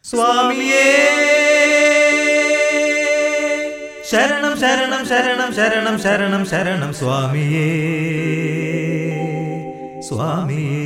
സ്വാമിയേ ശരണം ശരണം ശരണം ശരണം ശരണം ശരണം സ്വാമിയേ സ്വാമിയേ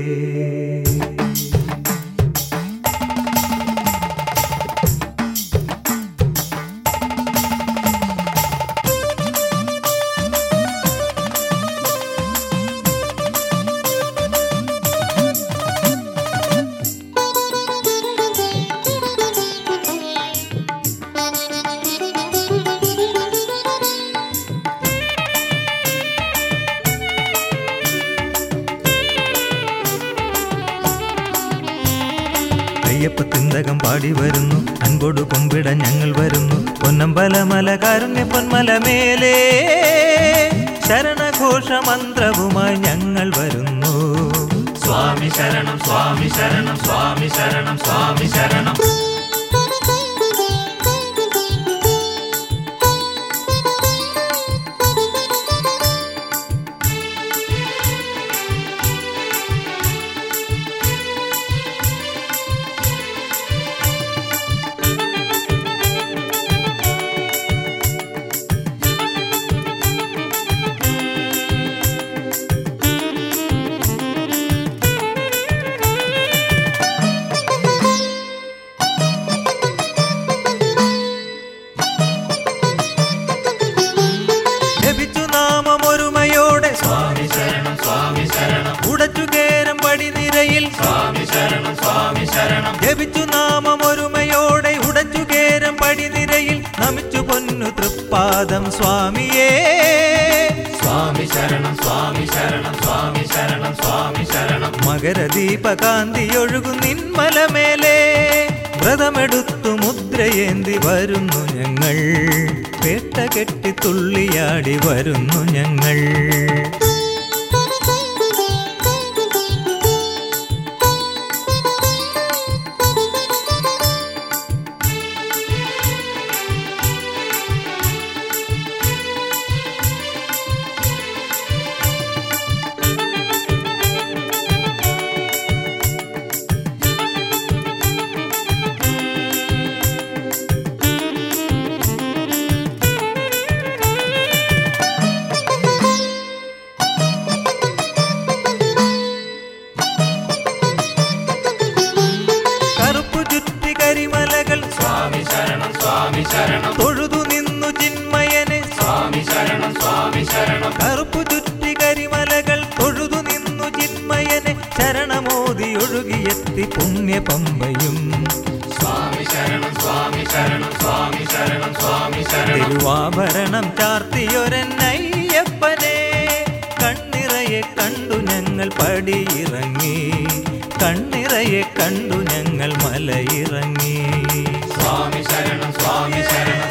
അയ്യപ്പ തിന്തകം പാടി വരുന്നു അൻപോട് കുമ്പിട ഞങ്ങൾ വരുന്നു പൊന്നമ്പല മല കാരുണ്യ പൊന്മല മേലേ ശരണഘോഷ മന്ത്രവുമായി ഞങ്ങൾ വരുന്നു സ്വാമി ശരണം സ്വാമി ശരണം സ്വാമി ശരണം സ്വാമി ശരണം ലഭിച്ചു നാമം ഒരുമയോടെ സ്വാമി ശരണം സ്വാമി ശരണം ഉടച്ചു കേരം പടിനിരയിൽ സ്വാമി ശരണം സ്വാമി ശരണം ജപിച്ചു നാമം ഒരുമയോടെ ഉടച്ചു കേരം പടിനിരയിൽ നമിച്ചു പൊന്നു തൃപ്പാദം സ്വാമിയേ സ്വാമി ശരണം സ്വാമി ശരണം സ്വാമി ശരണം സ്വാമി ശരണം മകരദീപകാന്തി ഒഴുകും നിന്മലമേലേ വ്രതമെടുത്തു മുദ്രയേന്തി വരുന്നു ഞങ്ങൾ പേട്ട കെട്ടി തുള്ളിയാടി വരുന്നു ഞങ്ങൾ കറുപ്പു ചുറ്റി കരിമലകൾ സ്വാമി ശരണം സ്വാമി ശരണം തൊഴുതു നിന്നു ചിന്മയനെ സ്വാമി ശരണം സ്വാമി ശരണം കറുപ്പു ചുറ്റി കരിമലകൾ തൊഴുതു നിന്നു ചിന്മയനെ ശരണമോതി ഒഴുകിയെത്തി പുണ്യ പമ്പയും സ്വാമി ശരണം സ്വാമി ശരണം സ്വാമി ശരണം സ്വാമി ശരണം തിരുവാഭരണം ചാർത്തിയൊരന്നയ്യപ്പനെ കണ്ണിറയെ കണ്ടു ഞങ്ങൾ പടിയിറങ്ങി കണ്ണിറയെ കണ്ടു ഞങ്ങൾ മലയിറങ്ങി സ്വാമി ശരണം സ്വാമി ശരണം